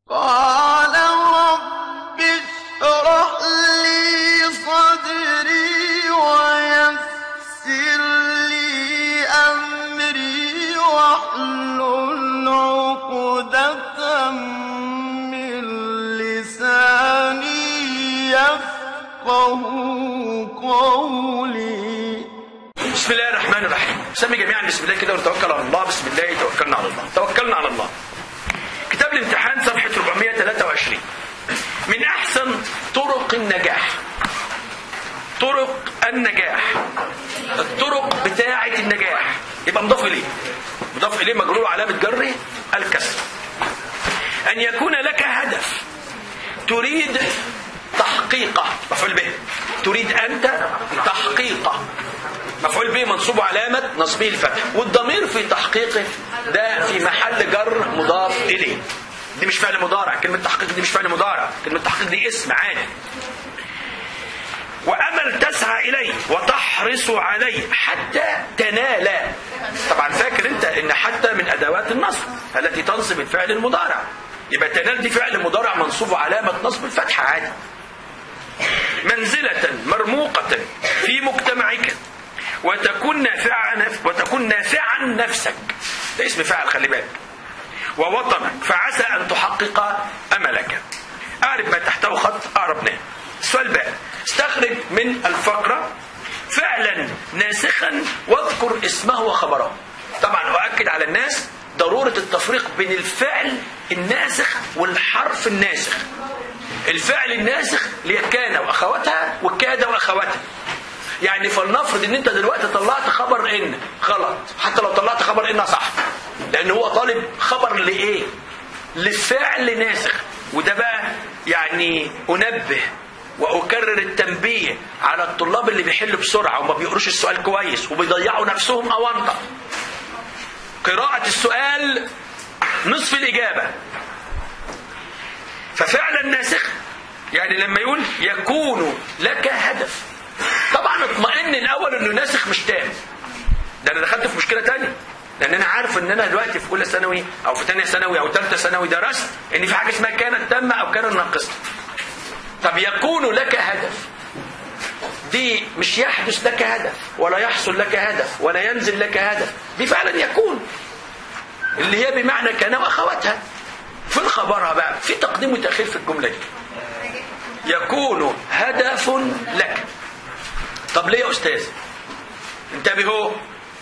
قال رب اشرح لي صدري ويسر لي أمري واحلل عقدة من لساني يفقه قولي بسم الله الرحمن الرحيم سمي جميعا بسم الله كده ونتوكل على الله بسم الله توكلنا على الله توكلنا على الله كتاب الامتحان صفحة 423 من أحسن طرق النجاح طرق النجاح الطرق بتاعة النجاح يبقى مضاف إليه مضاف إليه مجرور علامة جره الكسر أن يكون لك هدف تريد تحقيقه مفعول به تريد أنت تحقيقه مفعول به منصوب علامة نصبه الفتح والضمير في تحقيقه ده في محل جر مضاف إليه دي مش فعل مضارع كلمة تحقيق دي مش فعل مضارع كلمة تحقيق دي اسم عادي وأمل تسعى إليه وتحرص عليه حتى تنال طبعا فاكر أنت إن حتى من أدوات النصب التي تنصب الفعل المضارع يبقى تنال دي فعل مضارع منصوب علامة نصب الفتحة عادي منزلة مرموقة في مجتمعك وتكون نافعا وتكون نافعا نفسك ده اسم فاعل خلي بالك ووطنك فعسى ان تحقق املك اعرف ما تحته خط اعربناه السؤال بقى استخرج من الفقره فعلا ناسخا واذكر اسمه وخبره طبعا اؤكد على الناس ضروره التفريق بين الفعل الناسخ والحرف الناسخ الفعل الناسخ اللي هي كان واخواتها وكاد واخواتها يعني فلنفرض ان انت دلوقتي طلعت خبر ان غلط حتى لو طلعت خبر ان صح لان هو طالب خبر لايه لفعل ناسخ وده بقى يعني انبه واكرر التنبيه على الطلاب اللي بيحلوا بسرعه وما بيقروش السؤال كويس وبيضيعوا نفسهم اونطه قراءه السؤال نصف الاجابه ففعلا ناسخ يعني لما يقول يكون لك هدف طبعا اطمئن الاول انه ناسخ مش تام ده انا دخلت في مشكله تانية لان انا عارف ان انا دلوقتي في اولى ثانوي او في ثانيه ثانوي او ثالثه ثانوي درست ان في حاجه اسمها كانت تامه او كانت ناقصه طب يكون لك هدف دي مش يحدث لك هدف ولا يحصل لك هدف ولا ينزل لك هدف دي فعلا يكون اللي هي بمعنى كان واخواتها فين خبرها بقى في تقديم وتاخير في الجمله دي يكون هدف لك طب ليه يا استاذ انتبهوا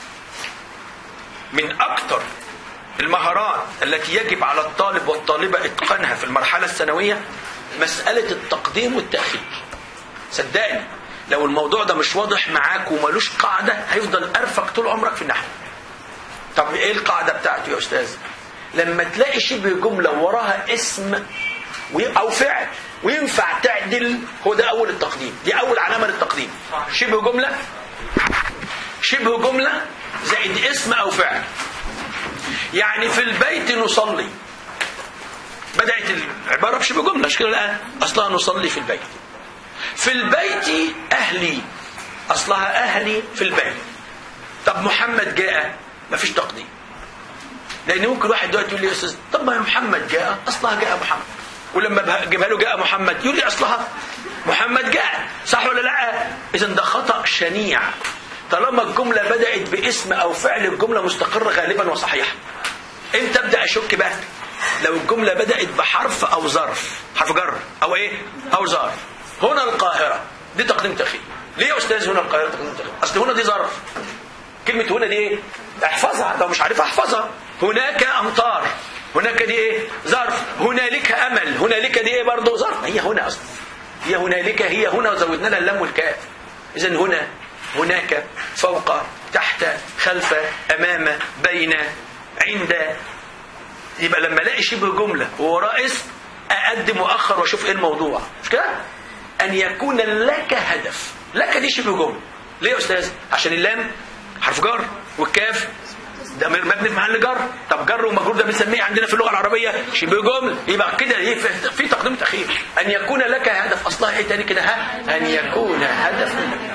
من اكثر المهارات التي يجب على الطالب والطالبة اتقانها في المرحلة الثانوية مسألة التقديم والتأخير صدقني لو الموضوع ده مش واضح معاك وملوش قاعدة هيفضل أرفق طول عمرك في النحو طب ايه القاعدة بتاعته يا أستاذ لما تلاقي شبه جملة وراها اسم أو فعل وينفع تعدل هو ده أول التقديم دي أول علامة للتقديم شبه جملة شبه جملة زائد اسم أو فعل يعني في البيت نصلي بدأت العبارة بشبه جملة مش كده الآن أصلها نصلي في البيت في البيت أهلي أصلها أهلي في البيت طب محمد جاء مفيش تقديم لأن ممكن واحد دلوقتي يقول لي يا أستاذ طب ما محمد جاء أصلها جاء محمد ولما اجيبها له جاء محمد يقول لي اصلها محمد جاء صح ولا لا اذا ده خطا شنيع طالما الجمله بدات باسم او فعل الجمله مستقره غالبا وصحيحه امتى ابدا اشك بقى لو الجمله بدات بحرف او ظرف حرف جر او ايه او ظرف هنا القاهره دي تقديم تاخير ليه يا استاذ هنا القاهره تقديم تاخير اصل هنا دي ظرف كلمه هنا دي ايه احفظها لو مش عارفها احفظها هناك امطار هناك دي ايه ظرف هنالك امل هنالك دي ايه برضه ظرف هي هنا اصلا هي هنالك هي هنا وزودنا لها اللام والكاف اذا هنا هناك فوق تحت خلف امام بين عند يبقى لما الاقي شبه جمله ووراه اسم اقدم واخر واشوف ايه الموضوع مش كده ان يكون لك هدف لك دي شبه جمله ليه يا استاذ عشان اللام حرف جر والكاف ده مبني في محل جر طب جر ومجرور ده بنسميه عندنا في اللغه العربيه شبه جمله يبقى كده ايه في تقديم تاخير ان يكون لك هدف اصلها ايه تاني كده ها ان يكون هدف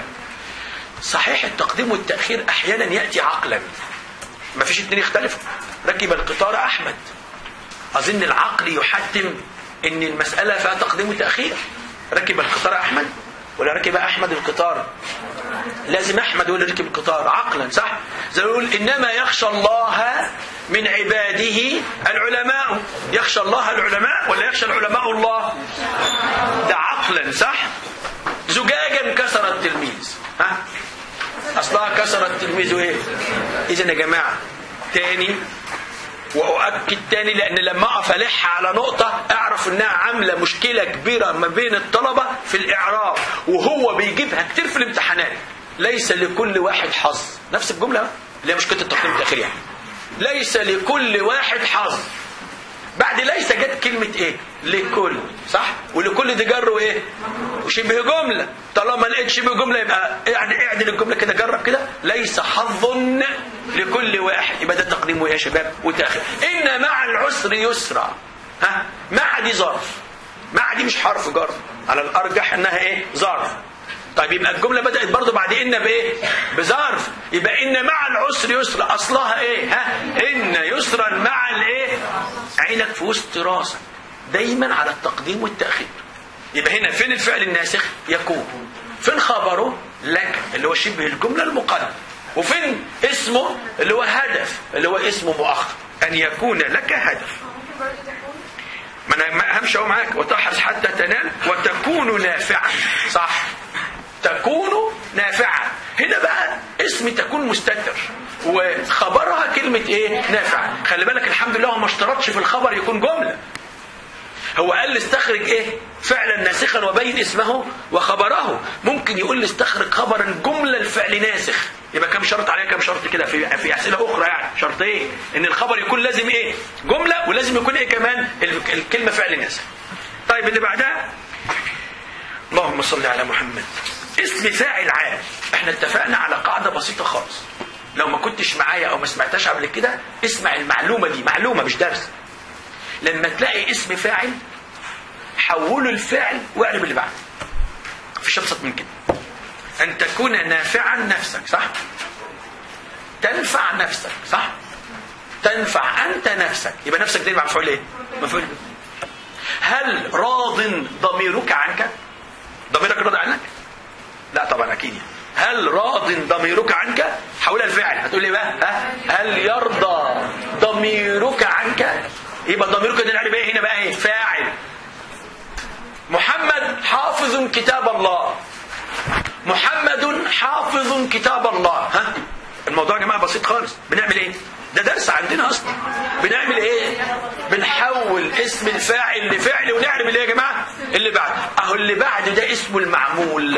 صحيح التقديم والتاخير احيانا ياتي عقلا ما فيش اتنين يختلفوا ركب القطار احمد اظن العقل يحتم ان المساله فيها تقديم وتاخير ركب القطار احمد ولا ركب احمد القطار لازم احمد هو اللي ركب القطار عقلا صح زي ما يقول انما يخشى الله من عباده العلماء يخشى الله العلماء ولا يخشى العلماء الله ده عقلا صح زجاجا كسر التلميذ ها اصلها كسر التلميذ ايه اذا يا جماعه تاني واؤكد تاني لان لما اقف الح على نقطه اعرف انها عامله مشكله كبيره ما بين الطلبه في الاعراب وهو بيجيبها كتير في الامتحانات ليس لكل واحد حظ نفس الجمله اللي هي مشكله التقديم التاخير يعني ليس لكل واحد حظ بعد ليس جت كلمة ايه لكل صح ولكل دي جر وايه وشبه جملة طالما لقيت شبه جملة يبقى يعني اعدل الجملة كده جرب كده ليس حظ لكل واحد يبقى ده تقديم يا شباب وتاخر ان مع العسر يسرا ها مع دي ظرف مع دي مش حرف جر على الارجح انها ايه ظرف طيب يبقى الجملة بدأت برضو بعد إن بإيه؟ بظرف يبقى إن مع العسر يسرا أصلها إيه؟ ها؟ إن يسرا مع الإيه؟ عينك في وسط راسك دايما على التقديم والتأخير يبقى هنا فين الفعل الناسخ؟ يكون فين خبره؟ لك اللي هو شبه الجملة المقدم وفين اسمه اللي هو هدف اللي هو اسمه مؤخر أن يكون لك هدف ما انا همشي اهو معاك وتحرص حتى تنال وتكون نافعا صح تكون نافعة هنا بقى اسم تكون مستتر وخبرها كلمة ايه نافعة خلي بالك الحمد لله هو ما اشترطش في الخبر يكون جملة هو قال لي استخرج ايه فعلا ناسخا وبين اسمه وخبره ممكن يقول لي استخرج خبرا جملة الفعل ناسخ يبقى كم شرط عليها كم شرط كده في في اسئله اخرى يعني شرط ايه ان الخبر يكون لازم ايه جمله ولازم يكون ايه كمان الكلمه فعل ناسخ طيب اللي بعدها اللهم صل على محمد اسم فاعل عام احنا اتفقنا على قاعده بسيطه خالص لو ما كنتش معايا او ما سمعتهاش قبل كده اسمع المعلومه دي معلومه مش درس لما تلاقي اسم فاعل حوله الفعل واقلب اللي بعده مفيش ابسط من كده ان تكون نافعا نفسك صح تنفع نفسك صح تنفع انت نفسك يبقى نفسك دي مفعول ايه مفعول هل راض ضميرك عنك ضميرك راضي عنك لا طبعا اكيد هل راض ضميرك عنك حول الفعل هتقول لي بقى ها هل يرضى ضميرك عنك يبقى ضميرك ده نعرف ايه هنا بقى ايه فاعل محمد حافظ كتاب الله محمد حافظ كتاب الله ها الموضوع يا جماعه بسيط خالص بنعمل ايه ده درس عندنا اصلا بنعمل ايه بنحول اسم الفاعل لفعل ونعرف اللي يا جماعه اللي بعد اهو اللي بعد ده اسمه المعمول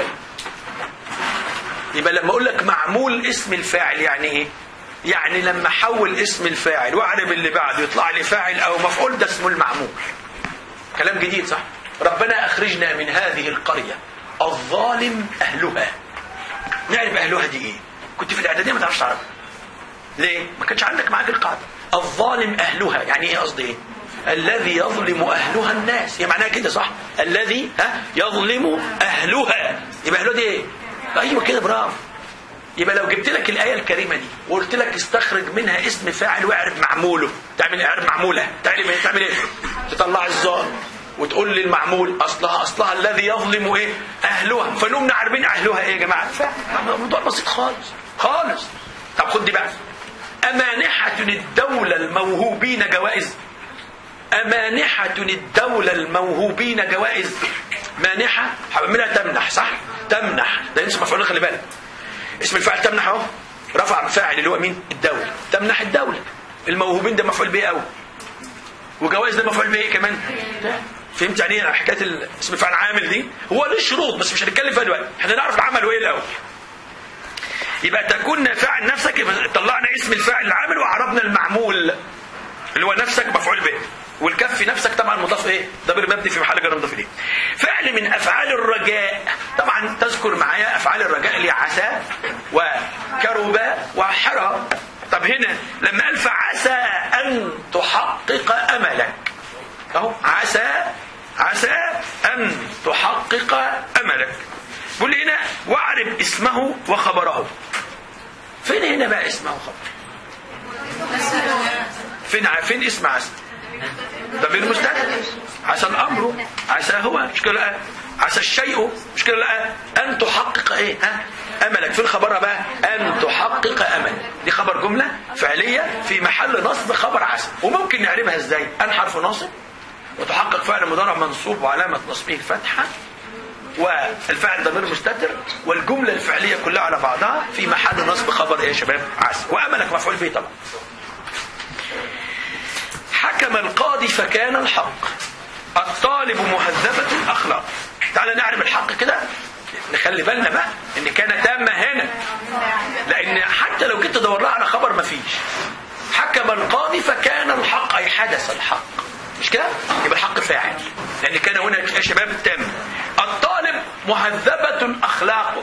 يبقى لما اقول لك معمول اسم الفاعل يعني ايه يعني لما احول اسم الفاعل واعرف اللي بعده يطلع لي فاعل او مفعول ده اسمه المعمول كلام جديد صح ربنا اخرجنا من هذه القريه الظالم اهلها نعرف اهلها دي ايه كنت في الاعداديه ما تعرفش تعرف ليه ما كانش عندك معاك القاعده الظالم اهلها يعني ايه قصدي ايه الذي يظلم اهلها الناس هي معناها كده صح الذي ها يظلم اهلها يبقى اهلها دي ايه ايوه كده برافو يبقى لو جبت لك الايه الكريمه دي وقلت لك استخرج منها اسم فاعل واعرف معموله تعمل ايه اعرف معموله تعمل ايه تعمل ايه تطلع الظالم وتقول لي المعمول اصلها اصلها الذي يظلم ايه اهلها فنقوم عارفين اهلها ايه يا جماعه الموضوع بسيط خالص خالص طب خد دي بقى امانحه الدوله الموهوبين جوائز أمانحة الدولة الموهوبين جوائز مانحة منها تمنح صح تمنح ده اسم مفعول خلي بالك اسم الفاعل تمنح اهو رفع فاعل اللي هو مين الدولة تمنح الدولة الموهوبين ده مفعول به قوي وجوائز ده مفعول به ايه كمان فهمت يعني ايه حكايه اسم الفاعل عامل دي هو له شروط بس مش هنتكلم فيها دلوقتي احنا نعرف العمل هو ايه الاول يبقى تكون فاعل نفسك يبقى طلعنا اسم الفاعل العامل وعربنا المعمول اللي هو نفسك مفعول به والكف نفسك طبعا مضاف ايه ضمير مبني في محل جر مضاف اليه فعل من افعال الرجاء طبعا تذكر معايا افعال الرجاء اللي عسى وكرب وحرى طب هنا لما قال فعسى ان تحقق املك اهو عسى عسى ان تحقق املك بيقول لي هنا واعرب اسمه وخبره فين هنا بقى اسمه وخبره فين فين اسم عسى ضمير مستتر عسى الامر عسى هو مش كده لا عسى الشيء مش كده لا ان تحقق ايه ها املك في الخبر بقى ان تحقق امل دي خبر جمله فعليه في محل نصب خبر عسى وممكن نعربها ازاي ان حرف ناصب وتحقق فعل مضارع منصوب وعلامه نصبه الفتحه والفعل ضمير مستتر والجمله الفعليه كلها على بعضها في محل نصب خبر ايه يا شباب عسى واملك مفعول به طبعا حكم القاضي فكان الحق الطالب مهذبة الأخلاق تعال نعرف الحق كده نخلي بالنا بقى ان كان تامة هنا لان حتى لو جيت تدور لها على خبر مفيش حكم القاضي فكان الحق اي حدث الحق مش كده يبقى الحق فاعل لان كان هنا يا شباب تام الطالب مهذبة اخلاقه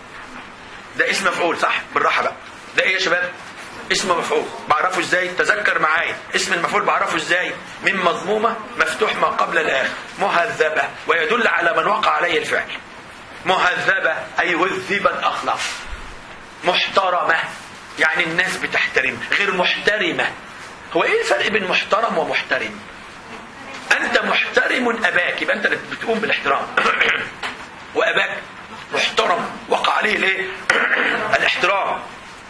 ده اسم مفعول صح بالراحه بقى ده ايه يا شباب اسم مفعول بعرفه ازاي تذكر معايا اسم المفعول بعرفه ازاي من مضمومه مفتوح ما قبل الاخر مهذبه ويدل على من وقع عليه الفعل مهذبه اي هذبت اخلاق محترمه يعني الناس بتحترم غير محترمه هو ايه الفرق بين محترم ومحترم انت محترم اباك يبقى انت اللي بتقوم بالاحترام واباك محترم وقع عليه الايه الاحترام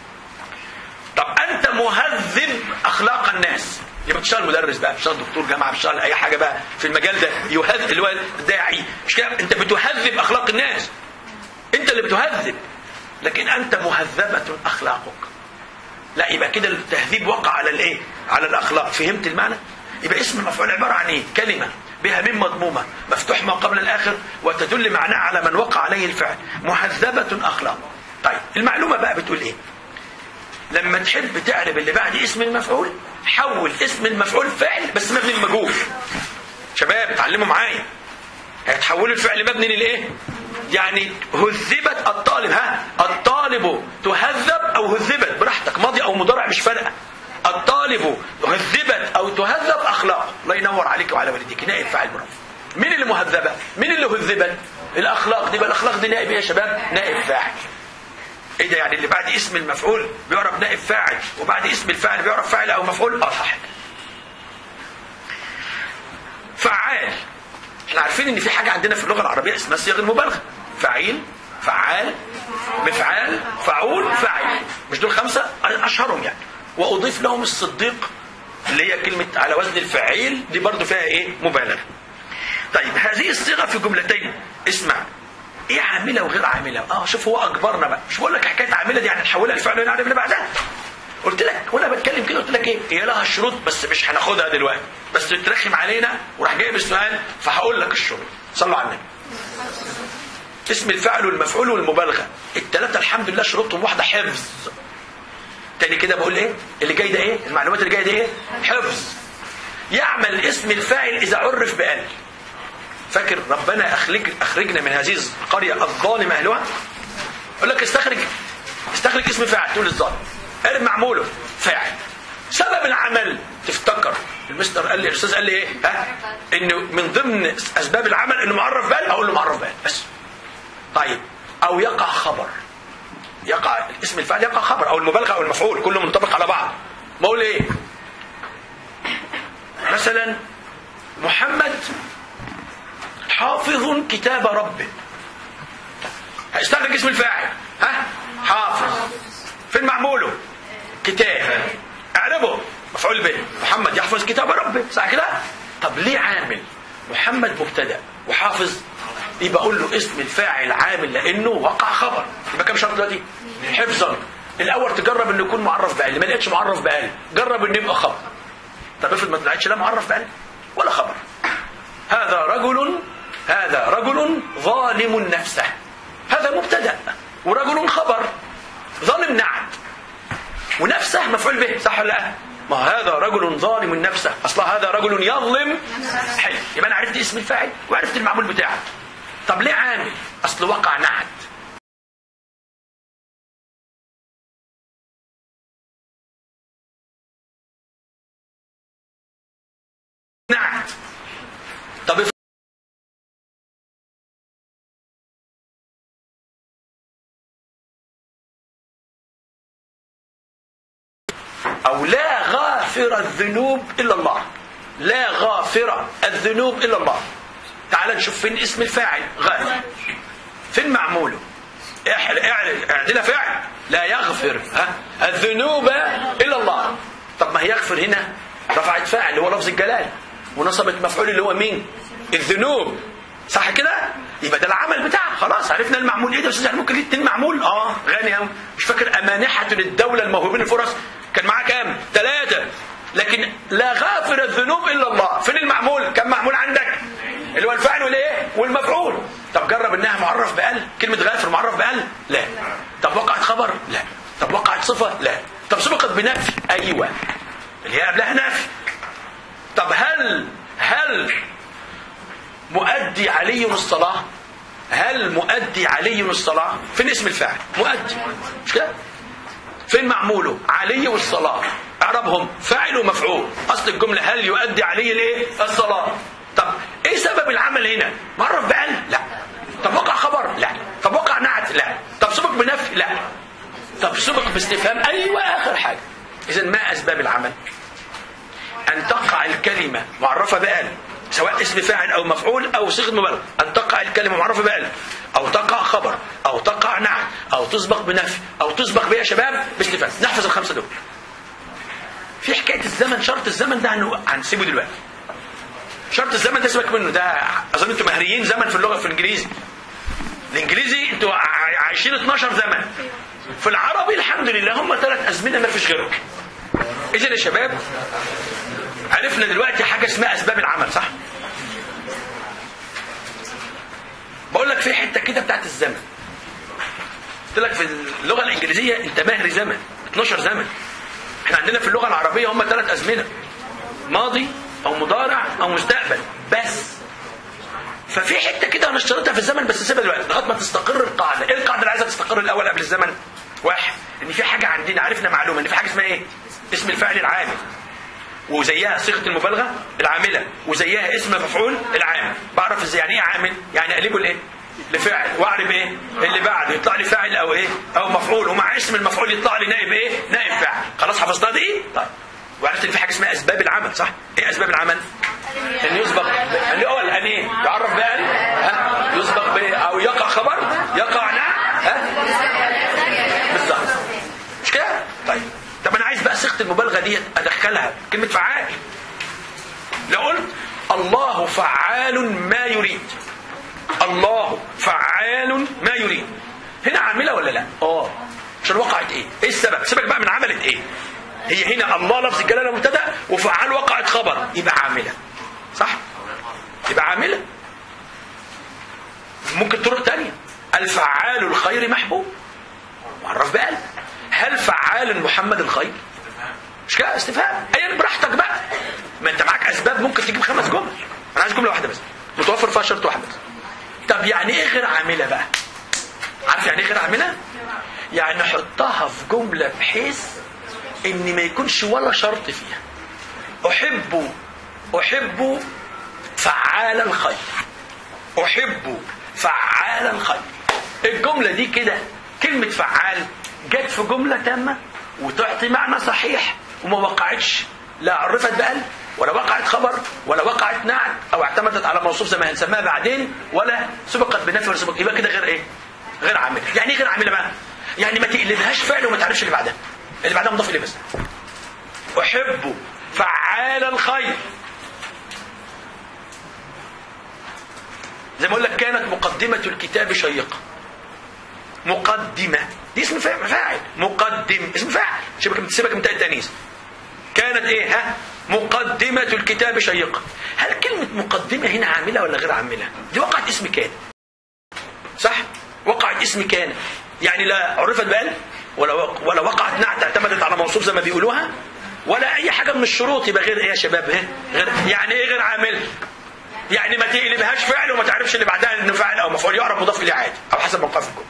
طب انت مهذب اخلاق الناس يبقى بتشتغل مدرس بقى بتشتغل دكتور جامعه بتشتغل اي حاجه بقى في المجال ده يهذب اللي هو الداعي مش كده انت بتهذب اخلاق الناس انت اللي بتهذب لكن انت مهذبه اخلاقك لا يبقى كده التهذيب وقع على الايه على الاخلاق فهمت المعنى يبقى اسم المفعول عباره عن ايه كلمه بها من مضمومه مفتوح ما قبل الاخر وتدل معناه على من وقع عليه الفعل مهذبه اخلاق طيب المعلومه بقى بتقول ايه لما تحب تعرب اللي بعد اسم المفعول حول اسم المفعول فعل بس مبني للمجهول شباب اتعلموا معايا هيتحولوا الفعل مبني للايه يعني هذبت الطالب ها الطالب تهذب او هذبت براحتك ماضي او مضارع مش فارقه الطالب هذبت او تهذب اخلاق الله ينور عليك وعلى والديك نائب فاعل برافو مين اللي مهذبه مين اللي هذبت الاخلاق دي بقى الاخلاق دي نائب ايه يا شباب نائب فاعل ايه ده يعني اللي بعد اسم المفعول بيعرف نائب فاعل وبعد اسم الفاعل بيعرف فاعل او مفعول اه صح فعال احنا عارفين ان في حاجه عندنا في اللغه العربيه اسمها صيغ المبالغه فعيل فعال مفعال فعول فاعل مش دول خمسه اشهرهم يعني واضيف لهم الصديق اللي هي كلمه على وزن الفعيل دي برضو فيها ايه مبالغه طيب هذه الصيغه في جملتين اسمع ايه عامله وغير عامله اه شوف هو اجبرنا بقى مش بقول لك حكايه عامله دي يعني نحولها لفعل ونعرف اللي بعدها قلت لك وانا بتكلم كده قلت لك ايه هي لها شروط بس مش هناخدها دلوقتي بس ترخم علينا وراح جايب السؤال فهقول لك الشروط صلوا على النبي اسم الفعل والمفعول والمبالغه الثلاثه الحمد لله شروطهم واحده حفظ تاني كده بقول ايه اللي جاي ده ايه المعلومات اللي جايه دي ايه حفظ يعمل اسم الفاعل اذا عرف بال فاكر ربنا أخرج أخرجنا من هذه القرية الظالم أهلها يقول لك استخرج استخرج اسم فاعل تقول الظالم قال معموله فاعل سبب العمل تفتكر المستر قال لي الاستاذ قال لي ايه ها انه من ضمن اسباب العمل انه معرف بال اقول له معرف بال بس طيب او يقع خبر يقع اسم الفاعل يقع خبر او المبالغه او المفعول كله منطبق على بعض ما اقول ايه مثلا محمد حافظ كتاب ربه هيستخرج اسم الفاعل ها حافظ فين معموله كتاب اعربه مفعول به محمد يحفظ كتاب ربه صح كده طب ليه عامل محمد مبتدا وحافظ يبقى اقول له اسم الفاعل عامل لانه وقع خبر يبقى كام شرط دلوقتي حفظا الاول تجرب انه يكون معرف بقال ما لقيتش معرف بقال جرب انه يبقى خبر طب افرض ما طلعتش لا معرف بقال ولا خبر هذا رجل هذا رجل ظالم نفسه هذا مبتدا ورجل خبر ظالم نعت ونفسه مفعول به صح ولا لا ما هذا رجل ظالم نفسه اصلا هذا رجل يظلم حلو يبقى انا عرفت اسم الفاعل وعرفت المعمول بتاعه طب ليه عامل اصل وقع نعت نعت طب أو لا غافر الذنوب إلا الله لا غافر الذنوب الا الله تعال نشوف فين اسم الفاعل غافر فين معموله احل- اعل- اعدلها فعل لا يغفر ها الذنوب الا الله طب ما هي يغفر هنا رفعت فاعل اللي هو لفظ الجلال ونصبت مفعول اللي هو مين الذنوب صح كده يبقى ده العمل بتاعها خلاص عرفنا المعمول ايه ده يا استاذ يعني ممكن ليه اتنين معمول اه غني قوي مش فاكر امانحه للدوله الموهوبين الفرص كان معاه كام ثلاثه لكن لا غافر الذنوب الا الله فين المعمول كم معمول عندك اللي هو الفاعل والايه والمفعول طب جرب انها معرف بال كلمه غافر معرف بال لا طب وقعت خبر لا طب وقعت صفه لا طب سبقت بنفي ايوه اللي هي قبلها نفي طب هل هل مؤدي علي الصلاة هل مؤدي علي الصلاة فين اسم الفاعل مؤدي مش كده فين معموله علي والصلاة اعربهم فاعل ومفعول اصل الجملة هل يؤدي علي الايه الصلاة طب ايه سبب العمل هنا معرف بقال لا طب وقع خبر لا طب وقع نعت لا طب سبق بنفي لا طب سبق باستفهام ايوه اخر حاجة اذا ما اسباب العمل أن تقع الكلمة معرفة بأل سواء اسم فاعل أو مفعول أو صيغة مبالغة أن تقع الكلمة معرفة بأل أو تقع خبر أو تقع نعت أو تسبق بنفي أو تسبق بيا شباب باستفهام نحفظ الخمسة دول في حكاية الزمن شرط الزمن ده هنو- هنسيبه دلوقتي شرط الزمن ده سيبك منه ده أظن أنتم مهريين زمن في اللغة في الإنجليزي الإنجليزي أنتوا ع- عايشين 12 زمن في العربي الحمد لله هم ثلاث أزمنة ما فيش غيرهم إذا يا شباب عرفنا دلوقتي حاجة اسمها أسباب العمل صح؟ بقول لك في حتة كده بتاعت الزمن قلت لك في اللغة الإنجليزية أنت مهري زمن 12 زمن احنا عندنا في اللغة العربية هم ثلاث أزمنة ماضي أو مضارع أو مستقبل بس ففي حتة كده أنا اشتريتها في الزمن بس سيبها دلوقتي لغاية ما تستقر القاعدة إيه القاعدة اللي عايزة تستقر الأول قبل الزمن؟ واحد إن في حاجة عندنا عرفنا معلومة إن في حاجة اسمها إيه؟ اسم الفاعل العامل وزيها صيغه المبالغه العامله وزيها اسم مفعول العامل بعرف ازاي يعني ايه عامل يعني اقلبه لايه لفعل واعرف ايه اللي بعده يطلع لي فاعل او ايه او مفعول ومع اسم المفعول يطلع لي نائب ايه نائب فاعل خلاص حفظتها دي ايه طيب وعرفت ان في حاجه اسمها اسباب العمل صح ايه اسباب العمل ان يسبق ب- اللي هو ان ايه يعرف بقى ها يسبق ب او يقع خبر يقع نعم ها بالظبط مش كده؟ طيب طب انا عايز بقى صيغه المبالغه ديت ادخلها كلمه فعال لو قلت الله فعال ما يريد الله فعال ما يريد هنا عامله ولا لا؟ اه عشان وقعت ايه؟ ايه السبب؟ سيبك بقى من عملت ايه؟ هي هنا الله لفظ الجلاله مبتدا وفعال وقعت خبر يبقى عامله صح؟ يبقى عامله ممكن طرق تانية الفعال الخير محبوب معرف بقلب هل فعال محمد الخير مش كده استفهام ايا براحتك بقى ما انت معاك اسباب ممكن تجيب خمس جمل انا عايز جمله واحده بس متوفر فيها شرط واحد بس طب يعني ايه غير عامله بقى عارف يعني ايه غير عامله يعني حطها في جمله بحيث ان ما يكونش ولا شرط فيها احب احب فعال الخير احب فعال الخير الجمله دي كده كلمه فعال جت في جمله تامه وتعطي معنى صحيح وما وقعتش لا عرفت بقلب ولا وقعت خبر ولا وقعت نعت او اعتمدت على موصوف زي ما هنسميها بعدين ولا سبقت بنفي ولا سبق يبقى كده غير ايه؟ غير عامله يعني ايه غير عامله بقى؟ يعني ما تقلبهاش فعل وما تعرفش اللي بعدها اللي بعدها مضاف اليه بس احب فعال الخير زي ما اقول لك كانت مقدمة الكتاب شيقة مقدمة دي اسم فاعل فاعل مقدم اسم فاعل سيبك من سيبك من تاء التانيث كانت ايه ها مقدمة الكتاب شيقة هل كلمة مقدمة هنا عاملة ولا غير عاملة دي وقعت اسم كان صح وقعت اسم كان يعني لا عرفت بقى ولا وق- ولا وقعت نعت اعتمدت على موصوف زي ما بيقولوها ولا اي حاجه من الشروط يبقى غير ايه يا شباب ايه غير يعني ايه غير عامل يعني ما تقلبهاش فعل وما تعرفش اللي بعدها انه فاعل او مفعول يعرف مضاف اليه عادي او حسب موقف الجمله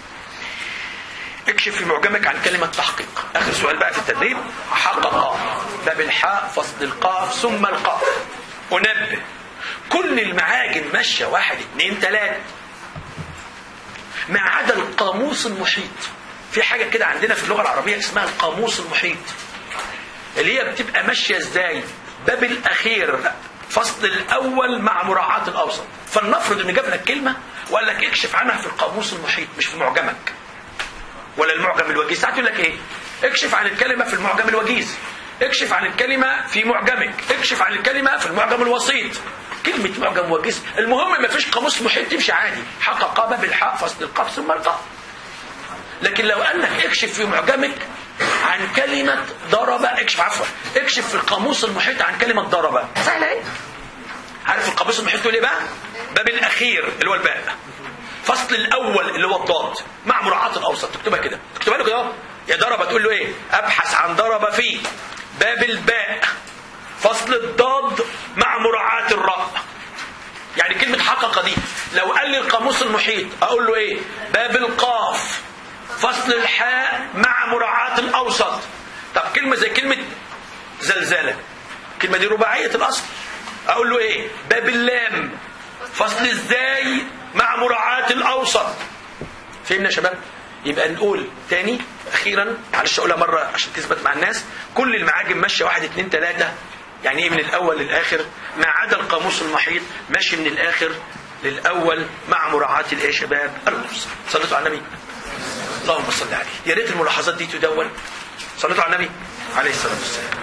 اكشف في معجمك عن كلمة تحقيق آخر سؤال بقى في التدريب حقق ده بالحاء فصل القاف ثم القاف أنبه كل المعاجم ماشية واحد اتنين تلاتة ما عدا القاموس المحيط في حاجة كده عندنا في اللغة العربية اسمها القاموس المحيط اللي هي بتبقى ماشية ازاي باب الاخير فصل الاول مع مراعاه الاوسط فلنفرض ان جاب لك كلمه وقال لك اكشف عنها في القاموس المحيط مش في معجمك ولا المعجم الوجيز ساعات يقول لك ايه اكشف عن الكلمه في المعجم الوجيز اكشف عن الكلمه في معجمك اكشف عن الكلمه في المعجم الوسيط كلمة معجم وجيز المهم ما فيش قاموس محيط تمشي عادي حقق باب الحاء فصل القاف ثم القاف لكن لو قال لك اكشف في معجمك عن كلمة ضرب اكشف عفوا اكشف في القاموس المحيط عن كلمة ضرب سهلة ايه عارف القاموس المحيط يقول ايه بقى باب الاخير اللي هو الباء فصل الاول اللي هو الضاد مع مراعاة الاوسط تكتبها كده تكتبها له كده اهو يا ضرب تقول له ايه ابحث عن ضرب في باب الباء فصل الضاد مع مراعاة الراء يعني كلمة حقق دي لو قال لي القاموس المحيط اقول له ايه باب القاف فصل الحاء مع مراعاة الاوسط طب كلمة زي كلمة زلزالة الكلمة دي رباعية الاصل اقول له ايه باب اللام فصل الزاي مع مراعاة الاوسط فهمنا يا شباب يبقى نقول تاني اخيرا معلش اقولها مره عشان تثبت مع الناس كل المعاجم ماشيه واحد اتنين تلاته يعني ايه من الاول للاخر ما عدا القاموس المحيط ماشي من الاخر للاول مع مراعاه الايه يا شباب اللفظ صليتوا على النبي اللهم صل عليه يا ريت الملاحظات دي تدون صليتوا على النبي عليه الصلاه والسلام